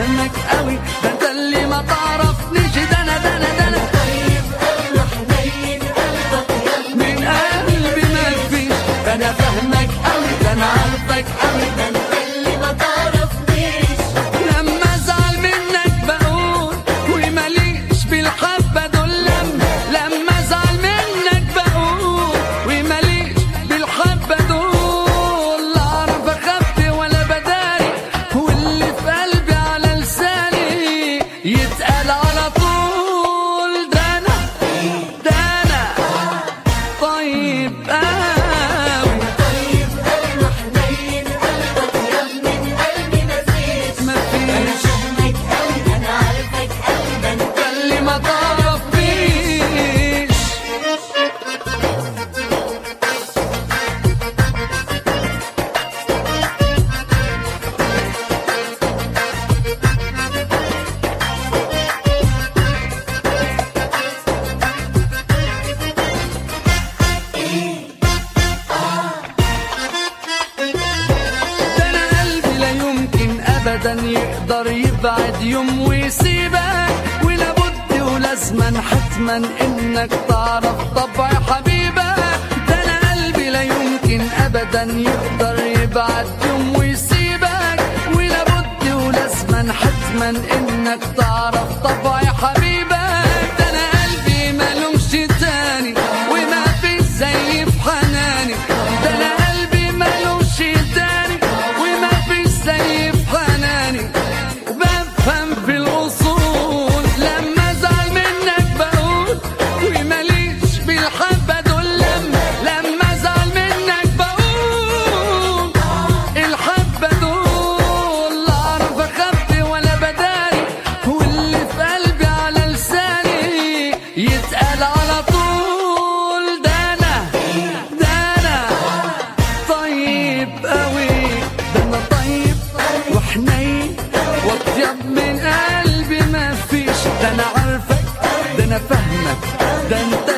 فاهمك قوي ده انت اللي ما تعرفنيش ده انا ده انا ده انا طيب قلبه حنين قلبك يا من قلبي ما فيش ده انا فاهمك قوي ده انا عارفك قوي ده انت اللي ما تعرفنيش لما ازعل منك بقول وماليش بالحبه دول لما لما ازعل منك بقول وماليش بالحبه دول لا اعرف اخبي ولا بداري واللي في قلبي على لساني يتقال على طول ده انا ده انا طيب قوي طيب قلبه حنين قلبك يا من قلبي مفيش ما انا فيش فاهمك قوي انا عارفك قوي ده انت اللي ما تعرفنيش ده انا قلبي لا يمكن ابدا يقدر يبعد يوم ويسيبك ولابد ولازما حتما انك تعرف طبع حبيبك ده انا قلبي لا يمكن ابدا يقدر يبعد يوم ويسيبك ولابد ولازما حتما انك تعرف طبع حبيبك ده انا قلبي ملومش تاني وما في زي في حناني ده انا قلبي ملوش تاني وما في زي في حناني بفهم في الاصول لما ازعل منك بقول وماليش بالحبه دول لما لما ازعل منك بقول الحبه دول لا اعرف اخبي ولا بداري واللي في قلبي على لساني يتقال على طول ده انا ده انا طيب قوي ده انا طيب وحنين واطيب من قلبي ما فيش ده انا عارفك ده انا فاهمك ده انت